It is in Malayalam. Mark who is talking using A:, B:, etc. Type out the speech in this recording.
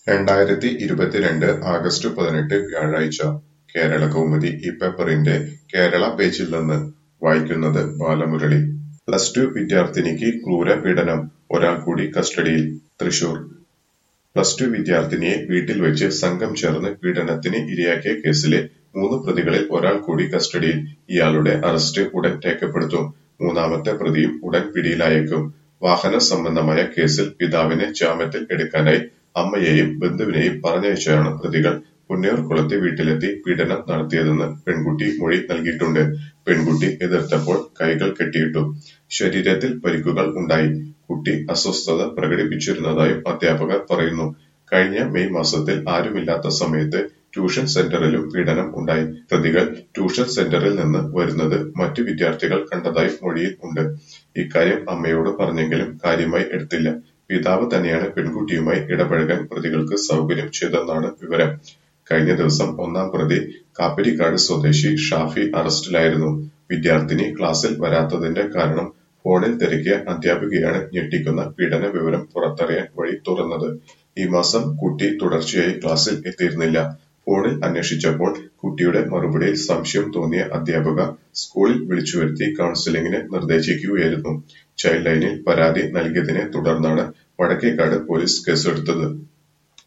A: രണ്ടായിരത്തി ഇരുപത്തിരണ്ട് ആഗസ്റ്റ് പതിനെട്ട് വ്യാഴാഴ്ച കേരളകൗമുദി ഈ പേപ്പറിന്റെ കേരള പേജിൽ നിന്ന് വായിക്കുന്നത് ബാലമുരളി പ്ലസ് ടു വിദ്യാർത്ഥിനിക്ക് ക്രൂരപീഡനം ഒരാൾ കൂടി കസ്റ്റഡിയിൽ തൃശൂർ പ്ലസ് ടു വിദ്യാർത്ഥിനിയെ വീട്ടിൽ വെച്ച് സംഘം ചേർന്ന് പീഡനത്തിന് ഇരയാക്കിയ കേസിലെ മൂന്ന് പ്രതികളിൽ ഒരാൾ കൂടി കസ്റ്റഡിയിൽ ഇയാളുടെ അറസ്റ്റ് ഉടൻ രേഖപ്പെടുത്തും മൂന്നാമത്തെ പ്രതിയും ഉടൻ പിടിയിലായേക്കും വാഹന സംബന്ധമായ കേസിൽ പിതാവിനെ ജാമ്യത്തിൽ എടുക്കാനായി അമ്മയെയും ബന്ധുവിനെയും പറഞ്ഞയച്ചാണ് പ്രതികൾ പുന്നയൂർകുളത്തെ വീട്ടിലെത്തി പീഡനം നടത്തിയതെന്ന് പെൺകുട്ടി മൊഴി നൽകിയിട്ടുണ്ട് പെൺകുട്ടി എതിർത്തപ്പോൾ കൈകൾ കെട്ടിയിട്ടു ശരീരത്തിൽ പരിക്കുകൾ ഉണ്ടായി കുട്ടി അസ്വസ്ഥത പ്രകടിപ്പിച്ചിരുന്നതായും അധ്യാപകർ പറയുന്നു കഴിഞ്ഞ മെയ് മാസത്തിൽ ആരുമില്ലാത്ത സമയത്ത് ട്യൂഷൻ സെന്ററിലും പീഡനം ഉണ്ടായി പ്രതികൾ ട്യൂഷൻ സെന്ററിൽ നിന്ന് വരുന്നത് മറ്റു വിദ്യാർത്ഥികൾ കണ്ടതായി മൊഴിയിൽ ഉണ്ട് ഇക്കാര്യം അമ്മയോട് പറഞ്ഞെങ്കിലും കാര്യമായി എടുത്തില്ല പിതാവ് തന്നെയാണ് പെൺകുട്ടിയുമായി ഇടപഴകാൻ പ്രതികൾക്ക് സൗകര്യം ചെയ്തെന്നാണ് വിവരം കഴിഞ്ഞ ദിവസം ഒന്നാം പ്രതി കാപ്പിരിക്കാട് സ്വദേശി ഷാഫി അറസ്റ്റിലായിരുന്നു വിദ്യാർത്ഥിനി ക്ലാസ്സിൽ വരാത്തതിന്റെ കാരണം ഫോണിൽ തിരക്കിയ അധ്യാപികയാണ് ഞെട്ടിക്കുന്ന പീഡന വിവരം പുറത്തറിയാൻ വഴി തുറന്നത് ഈ മാസം കുട്ടി തുടർച്ചയായി ക്ലാസ്സിൽ എത്തിയിരുന്നില്ല ഫോണിൽ അന്വേഷിച്ചപ്പോൾ കുട്ടിയുടെ മറുപടിയിൽ സംശയം തോന്നിയ അധ്യാപക സ്കൂളിൽ വിളിച്ചുവരുത്തി കൗൺസിലിംഗിന് നിർദ്ദേശിക്കുകയായിരുന്നു ചൈൽഡ് ലൈനിൽ പരാതി നൽകിയതിനെ തുടർന്നാണ് വടക്കേക്കാട് പോലീസ് കേസെടുത്തത്